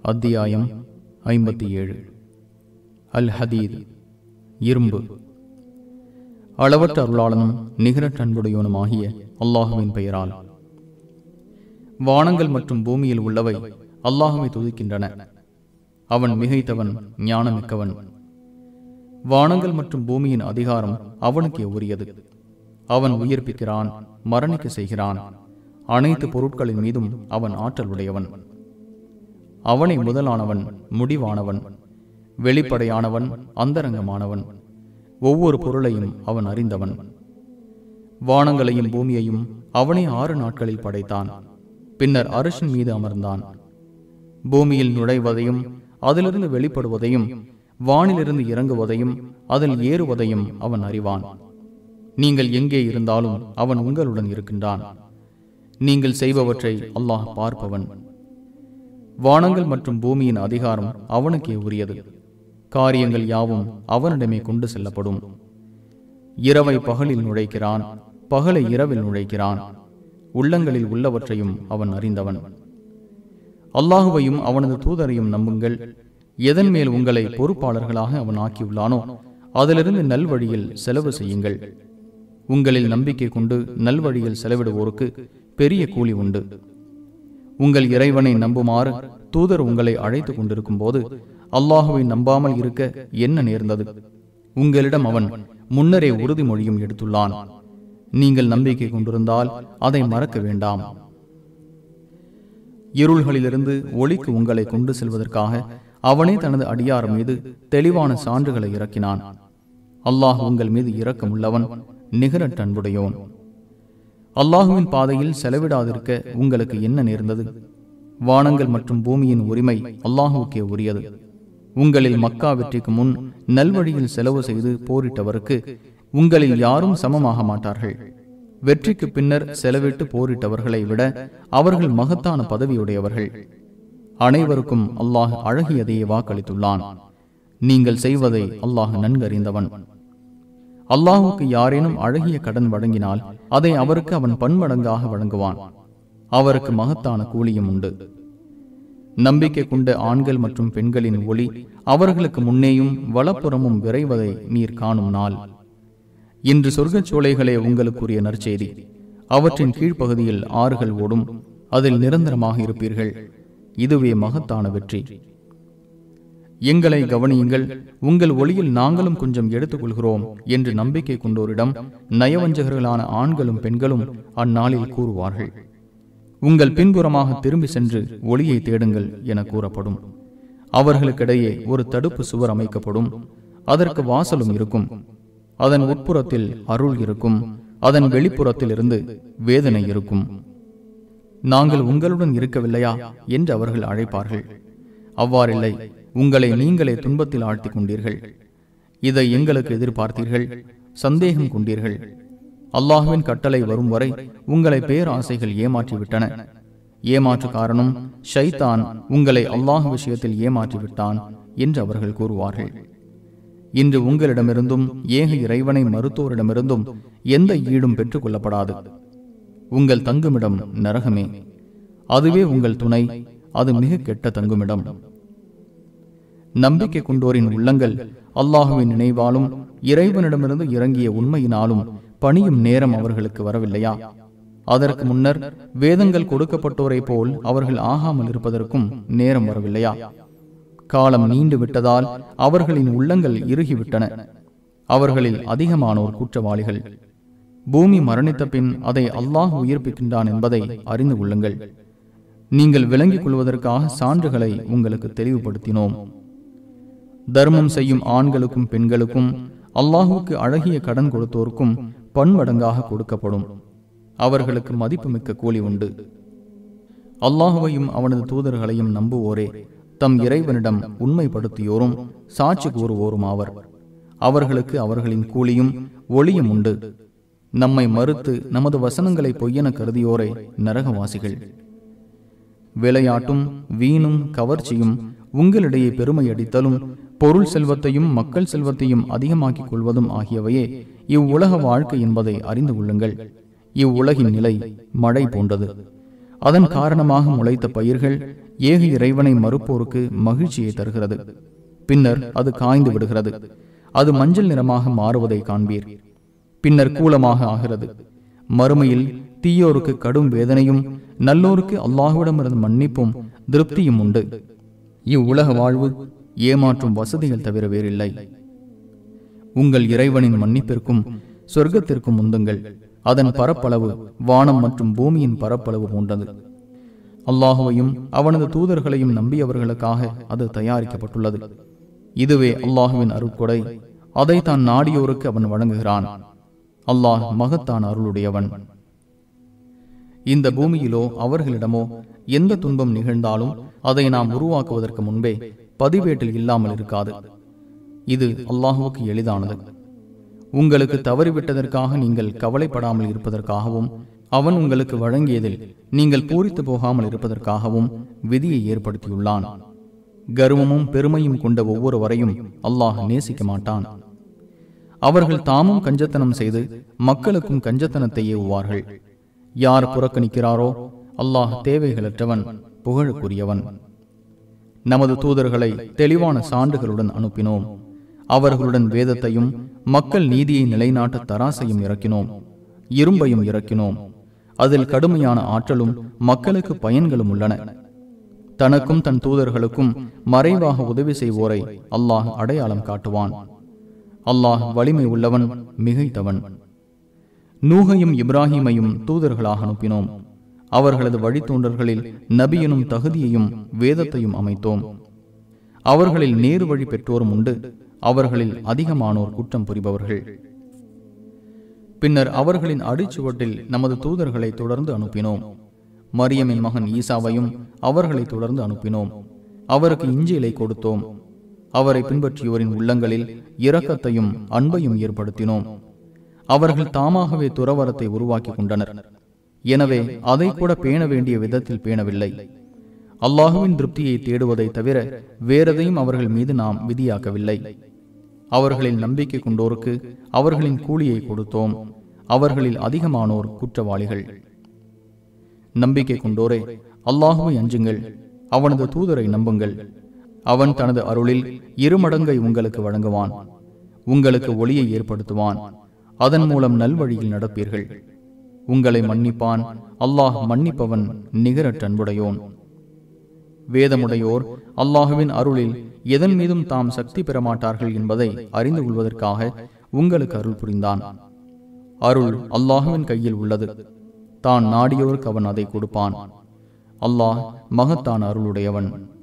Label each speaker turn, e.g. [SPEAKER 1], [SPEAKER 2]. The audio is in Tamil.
[SPEAKER 1] அத்தியாயம் ஐம்பத்தி ஏழு அல் ஹதீத் இரும்பு அளவற்ற அருளாளனும் நிகரற்ற அன்புடையவனுமாகிய அல்லாஹுவின் பெயரால் வானங்கள் மற்றும் பூமியில் உள்ளவை அல்லாஹுவை துதிக்கின்றன அவன் மிகைத்தவன் ஞானமிக்கவன் வானங்கள் மற்றும் பூமியின் அதிகாரம் அவனுக்கே உரியது அவன் உயிர்ப்பிக்கிறான் மரணிக்க செய்கிறான் அனைத்து பொருட்களின் மீதும் அவன் ஆற்றல் உடையவன் அவனை முதலானவன் முடிவானவன் வெளிப்படையானவன் அந்தரங்கமானவன் ஒவ்வொரு பொருளையும் அவன் அறிந்தவன் வானங்களையும் பூமியையும் அவனே ஆறு நாட்களில் படைத்தான் பின்னர் அரசின் மீது அமர்ந்தான் பூமியில் நுழைவதையும் அதிலிருந்து வெளிப்படுவதையும் வானிலிருந்து இறங்குவதையும் அதில் ஏறுவதையும் அவன் அறிவான் நீங்கள் எங்கே இருந்தாலும் அவன் உங்களுடன் இருக்கின்றான் நீங்கள் செய்பவற்றை அல்லாஹ் பார்ப்பவன் வானங்கள் மற்றும் பூமியின் அதிகாரம் அவனுக்கே உரியது காரியங்கள் யாவும் அவனிடமே கொண்டு செல்லப்படும் இரவை பகலில் நுழைக்கிறான் பகலை இரவில் நுழைக்கிறான் உள்ளங்களில் உள்ளவற்றையும் அவன் அறிந்தவன் அல்லாஹுவையும் அவனது தூதரையும் நம்புங்கள் எதன் மேல் உங்களை பொறுப்பாளர்களாக அவன் ஆக்கியுள்ளானோ அதிலிருந்து நல்வழியில் செலவு செய்யுங்கள் உங்களில் நம்பிக்கை கொண்டு நல்வழியில் செலவிடுவோருக்கு பெரிய கூலி உண்டு உங்கள் இறைவனை நம்புமாறு தூதர் உங்களை அழைத்துக் கொண்டிருக்கும் போது அல்லாஹுவை நம்பாமல் இருக்க என்ன நேர்ந்தது உங்களிடம் அவன் முன்னரே உறுதிமொழியும் எடுத்துள்ளான் நீங்கள் நம்பிக்கை கொண்டிருந்தால் அதை மறக்க வேண்டாம் இருள்களிலிருந்து ஒளிக்கு உங்களை கொண்டு செல்வதற்காக அவனே தனது அடியார் மீது தெளிவான சான்றுகளை இறக்கினான் அல்லாஹ் உங்கள் மீது இரக்கமுள்ளவன் நிகரற்ற அன்புடையோன் அல்லாஹுவின் பாதையில் செலவிடாதிருக்க உங்களுக்கு என்ன நேர்ந்தது வானங்கள் மற்றும் பூமியின் உரிமை அல்லாஹுக்கே உரியது உங்களில் மக்கா வெற்றிக்கு முன் நல்வழியில் செலவு செய்து போரிட்டவருக்கு உங்களில் யாரும் சமமாக மாட்டார்கள் வெற்றிக்கு பின்னர் செலவிட்டு போரிட்டவர்களை விட அவர்கள் மகத்தான பதவியுடையவர்கள் அனைவருக்கும் அல்லாஹ் அழகியதையே வாக்களித்துள்ளான் நீங்கள் செய்வதை அல்லாஹ் நன்கறிந்தவன் அல்லாஹுக்கு யாரேனும் அழகிய கடன் வழங்கினால் அதை அவருக்கு அவன் பன்மடங்காக வழங்குவான் அவருக்கு மகத்தான கூலியும் உண்டு நம்பிக்கை கொண்ட ஆண்கள் மற்றும் பெண்களின் ஒளி அவர்களுக்கு முன்னேயும் வலப்புறமும் விரைவதை நீர் காணும் நாள் இன்று சொர்க்கச் சோலைகளே உங்களுக்குரிய நற்செய்தி அவற்றின் கீழ்ப்பகுதியில் ஆறுகள் ஓடும் அதில் நிரந்தரமாக இருப்பீர்கள் இதுவே மகத்தான வெற்றி எங்களை கவனியுங்கள் உங்கள் ஒளியில் நாங்களும் கொஞ்சம் எடுத்துக்கொள்கிறோம் என்று நம்பிக்கை கொண்டோரிடம் நயவஞ்சகர்களான ஆண்களும் பெண்களும் அந்நாளில் கூறுவார்கள் உங்கள் பின்புறமாக திரும்பி சென்று ஒளியை தேடுங்கள் என கூறப்படும் அவர்களுக்கிடையே ஒரு தடுப்பு சுவர் அமைக்கப்படும் அதற்கு வாசலும் இருக்கும் அதன் உட்புறத்தில் அருள் இருக்கும் அதன் வெளிப்புறத்தில் இருந்து வேதனை இருக்கும் நாங்கள் உங்களுடன் இருக்கவில்லையா என்று அவர்கள் அழைப்பார்கள் அவ்வாறில்லை உங்களை நீங்களே துன்பத்தில் ஆழ்த்திக் கொண்டீர்கள் இதை எங்களுக்கு எதிர்பார்த்தீர்கள் சந்தேகம் கொண்டீர்கள் அல்லாஹுவின் கட்டளை வரும் வரை உங்களை பேராசைகள் ஏமாற்றிவிட்டன ஏமாற்று காரணம் ஷைத்தான் உங்களை அல்லாஹ் விஷயத்தில் ஏமாற்றிவிட்டான் என்று அவர்கள் கூறுவார்கள் இன்று உங்களிடமிருந்தும் ஏக இறைவனை மருத்துவரிடமிருந்தும் எந்த ஈடும் பெற்றுக் கொள்ளப்படாது உங்கள் தங்குமிடம் நரகமே அதுவே உங்கள் துணை அது மிக கெட்ட தங்குமிடம் நம்பிக்கை கொண்டோரின் உள்ளங்கள் அல்லாஹுவின் நினைவாலும் இறைவனிடமிருந்து இறங்கிய உண்மையினாலும் பணியும் நேரம் அவர்களுக்கு வரவில்லையா அதற்கு முன்னர் வேதங்கள் கொடுக்கப்பட்டோரை போல் அவர்கள் ஆகாமல் இருப்பதற்கும் நேரம் வரவில்லையா காலம் நீண்டு விட்டதால் அவர்களின் உள்ளங்கள் இறுகிவிட்டன அவர்களில் அதிகமானோர் குற்றவாளிகள் பூமி மரணித்த பின் அதை அல்லாஹ் உயிர்ப்பிக்கின்றான் என்பதை அறிந்து கொள்ளுங்கள் நீங்கள் விளங்கிக் கொள்வதற்காக சான்றுகளை உங்களுக்கு தெளிவுபடுத்தினோம் தர்மம் செய்யும் ஆண்களுக்கும் பெண்களுக்கும் அல்லாஹுக்கு அழகிய கடன் கொடுத்தோருக்கும் பன்மடங்காக கொடுக்கப்படும் அவர்களுக்கு மதிப்புமிக்க கூலி உண்டு அல்லாஹுவையும் அவனது தூதர்களையும் நம்புவோரே தம் இறைவனிடம் உண்மைப்படுத்தியோரும் சாட்சி கூறுவோரும் ஆவர் அவர்களுக்கு அவர்களின் கூலியும் ஒளியும் உண்டு நம்மை மறுத்து நமது வசனங்களை பொய்யென கருதியோரே நரகவாசிகள் விளையாட்டும் வீணும் கவர்ச்சியும் உங்களிடையே பெருமை அடித்தலும் பொருள் செல்வத்தையும் மக்கள் செல்வத்தையும் அதிகமாக்கிக் கொள்வதும் ஆகியவையே இவ்வுலக வாழ்க்கை என்பதை அறிந்து கொள்ளுங்கள் இவ்வுலகின் நிலை மழை போன்றது அதன் காரணமாக முளைத்த பயிர்கள் ஏக இறைவனை மறுப்போருக்கு மகிழ்ச்சியை தருகிறது பின்னர் அது காய்ந்து விடுகிறது அது மஞ்சள் நிறமாக மாறுவதை காண்பீர் பின்னர் கூலமாக ஆகிறது மறுமையில் தீயோருக்கு கடும் வேதனையும் நல்லோருக்கு அல்லாஹுவிடமிருந்து மன்னிப்பும் திருப்தியும் உண்டு இவ்வுலக வாழ்வு ஏமாற்றும் வசதிகள் தவிர வேறில்லை உங்கள் இறைவனின் மன்னிப்பிற்கும் சொர்க்கத்திற்கும் முந்துங்கள் அதன் பரப்பளவு வானம் மற்றும் பூமியின் பரப்பளவு போன்றது அல்லாஹுவையும் அவனது தூதர்களையும் நம்பியவர்களுக்காக அது தயாரிக்கப்பட்டுள்ளது இதுவே அல்லாஹுவின் அருட்கொடை அதை தான் நாடியோருக்கு அவன் வழங்குகிறான் அல்லாஹ் மகத்தான் அருளுடையவன் இந்த பூமியிலோ அவர்களிடமோ எந்த துன்பம் நிகழ்ந்தாலும் அதை நாம் உருவாக்குவதற்கு முன்பே பதிவேட்டில் இல்லாமல் இருக்காது இது அல்லாஹுவுக்கு எளிதானது உங்களுக்கு தவறிவிட்டதற்காக நீங்கள் கவலைப்படாமல் இருப்பதற்காகவும் அவன் உங்களுக்கு வழங்கியதில் நீங்கள் பூரித்து போகாமல் இருப்பதற்காகவும் விதியை ஏற்படுத்தியுள்ளான் கர்வமும் பெருமையும் கொண்ட ஒவ்வொருவரையும் அல்லாஹ் நேசிக்க மாட்டான் அவர்கள் தாமும் கஞ்சத்தனம் செய்து மக்களுக்கும் கஞ்சத்தனத்தை ஏவுவார்கள் யார் புறக்கணிக்கிறாரோ அல்லாஹ் தேவைகளற்றவன் புகழுக்குரியவன் நமது தூதர்களை தெளிவான சான்றுகளுடன் அனுப்பினோம் அவர்களுடன் வேதத்தையும் மக்கள் நீதியை நிலைநாட்ட தராசையும் இறக்கினோம் இரும்பையும் இறக்கினோம் அதில் கடுமையான ஆற்றலும் மக்களுக்கு பயன்களும் உள்ளன தனக்கும் தன் தூதர்களுக்கும் மறைவாக உதவி செய்வோரை அல்லாஹ் அடையாளம் காட்டுவான் அல்லாஹ் வலிமை உள்ளவன் மிகைத்தவன் நூகையும் இப்ராஹிமையும் தூதர்களாக அனுப்பினோம் அவர்களது வழித்தோன்றர்களில் நபியனும் தகுதியையும் வேதத்தையும் அமைத்தோம் அவர்களில் நேரு வழி பெற்றோரும் உண்டு அவர்களில் அதிகமானோர் குற்றம் புரிபவர்கள் பின்னர் அவர்களின் அடிச்சுவட்டில் நமது தூதர்களை தொடர்ந்து அனுப்பினோம் மரியமின் மகன் ஈசாவையும் அவர்களை தொடர்ந்து அனுப்பினோம் அவருக்கு இஞ்சிலை கொடுத்தோம் அவரை பின்பற்றியோரின் உள்ளங்களில் இரக்கத்தையும் அன்பையும் ஏற்படுத்தினோம் அவர்கள் தாமாகவே துறவரத்தை உருவாக்கி கொண்டனர் எனவே அதை கூட பேண வேண்டிய விதத்தில் பேணவில்லை அல்லாஹுவின் திருப்தியை தேடுவதை தவிர வேறெதையும் அவர்கள் மீது நாம் விதியாக்கவில்லை அவர்களில் நம்பிக்கை கொண்டோருக்கு அவர்களின் கூலியை கொடுத்தோம் அவர்களில் அதிகமானோர் குற்றவாளிகள் நம்பிக்கை கொண்டோரே அல்லாஹுவை அஞ்சுங்கள் அவனது தூதரை நம்புங்கள் அவன் தனது அருளில் இருமடங்கை உங்களுக்கு வழங்குவான் உங்களுக்கு ஒளியை ஏற்படுத்துவான் அதன் மூலம் நல்வழியில் நடப்பீர்கள் உங்களை மன்னிப்பான் அல்லாஹ் மன்னிப்பவன் நிகரற்ற அன்புடையோன் வேதமுடையோர் அல்லாஹுவின் அருளில் எதன் மீதும் தாம் சக்தி பெறமாட்டார்கள் என்பதை அறிந்து கொள்வதற்காக உங்களுக்கு அருள் புரிந்தான் அருள் அல்லாஹுவின் கையில் உள்ளது தான் நாடியோருக்கு அவன் அதை கொடுப்பான் அல்லாஹ் மகத்தான் அருளுடையவன்